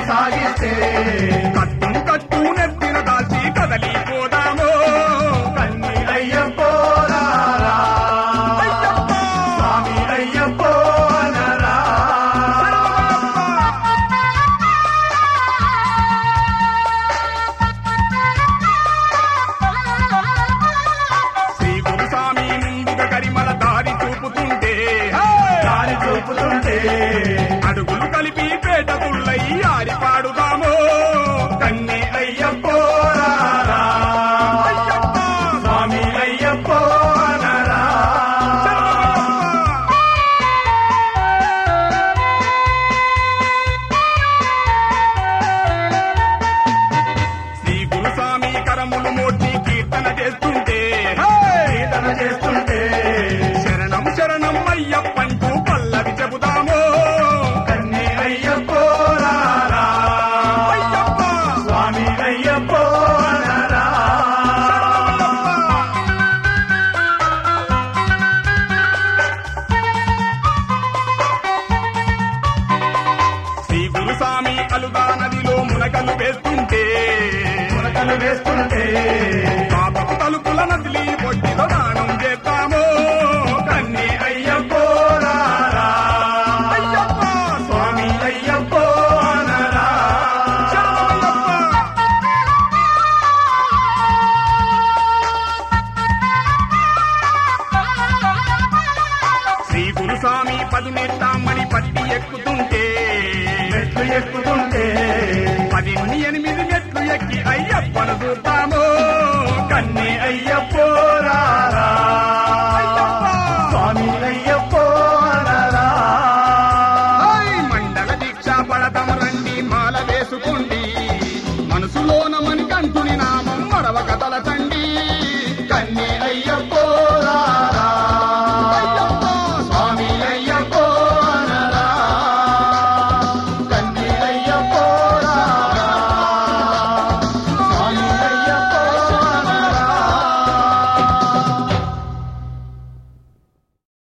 సాగిస్తే కట్టు కట్టు నెత్తిన దాల్చి కదలిపోదాము కన్ని అయ్యపోరారా అయ్యప్ప! స్వామి అయ్యప్పో అనరా శ్రీ గురుస్వామి ముందుగా కరిమల దారి చూపుతుంటే హే! దారి చూపుతుంటే అడుగులు కలిపి పేట తుళ్ళై ఆరి పాడుదాము కన్ని అయ్యపోరారా అయ్యప్ప! స్వామి అయ్యప్పో అనరా శ్రీ గురుస్వామి కరములు మోటి కీర్తన చేస్తుంటే హే! కీర్తన చేస్తుంటే శరణం శరణం అయ్యప్పంటూ పల్లవి చెబుదాము కన్ని అయ్యపోరారా అయ్యప్ప! స్వామి అయ్యప్పో అనరా శ్రీ గురుస్వామి అలుగా నదిలో మునకలు వేస్తుంటే మునకలు వేస్తుంటే పాపపు తలుపుల నదిలి పొట్టిలో దానం చేద్దాము కన్ని అయ్యపోరారా అయ్యప్ప! స్వామి అయ్యప్పో అనరా శరణమయ్యప్ప! శ్రీ గురుస్వామి పదునెట్టామని పట్టి ఎక్కుతుంటే మెట్లు ఎక్కుతుంటే పదిన్ని ఎనిమిది మెట్లు ఎక్కి అయ్యప్పను చూద్దాము